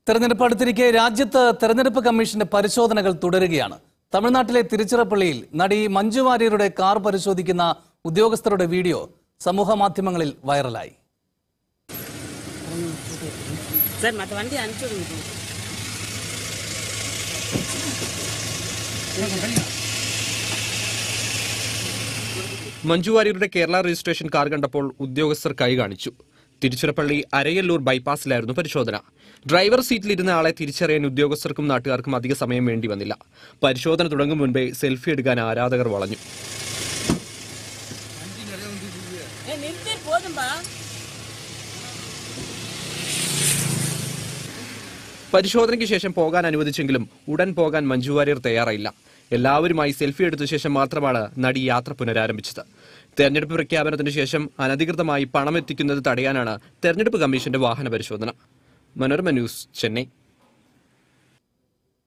തെരഞ്ഞെടുപ്പ് അടുത്തിരിക്കെ രാജ്യത്ത് തെരഞ്ഞെടുപ്പ് കമ്മീഷന്റെ പരിശോധനകൾ തുടരുകയാണ് തമിഴ്നാട്ടിലെ തിരുച്ചിറപ്പള്ളിയിൽ നടി മഞ്ജു വാര്യരുടെ കാർ പരിശോധിക്കുന്ന ഉദ്യോഗസ്ഥരുടെ വീഡിയോ സമൂഹ മാധ്യമങ്ങളിൽ വൈറലായി சார் மற்ற வண்டி அனுப்பிச்சி விடுங்க മഞ്ജു വാര്യരുടെ കേരള രജിസ്ട്രേഷൻ കാർ കണ്ടപ്പോൾ ഉദ്യോഗസ്ഥർ കൈ കാണിച്ചു തിരുച്ചിറപ്പള്ളി അരയല്ലൂർ ബൈപ്പാസിലായിരുന്നു പരിശോധന ഡ്രൈവർ സീറ്റിലിരുന്ന ആളെ തിരിച്ചറിയാൻ ഉദ്യോഗസ്ഥർക്കും നാട്ടുകാർക്കും അധിക സമയം വേണ്ടി വന്നില്ല പരിശോധന തുടങ്ങും മുൻപേ സെൽഫി എടുക്കാൻ ആരാധകർ വളഞ്ഞു ஏ நிறுத்தி போதும்பா പരിശോധനയ്ക്ക് ശേഷം പോകാൻ അനുവദിച്ചെങ്കിലും ഉടൻ പോകാൻ മഞ്ജു വാര്യർ തയ്യാറായില്ല എല്ലാവരുമായി സെൽഫി എടുത്ത ശേഷം മാത്രമാണ് നടി യാത്ര പുനരാരംഭിച്ചത് തെരഞ്ഞെടുപ്പ് പ്രഖ്യാപനത്തിന് ശേഷം അനധികൃതമായി പണം എത്തിക്കുന്നത് തടയാനാണ് തെരഞ്ഞെടുപ്പ് കമ്മീഷന്റെ വാഹന പരിശോധന മനോരമ ന്യൂസ് ചെന്നൈ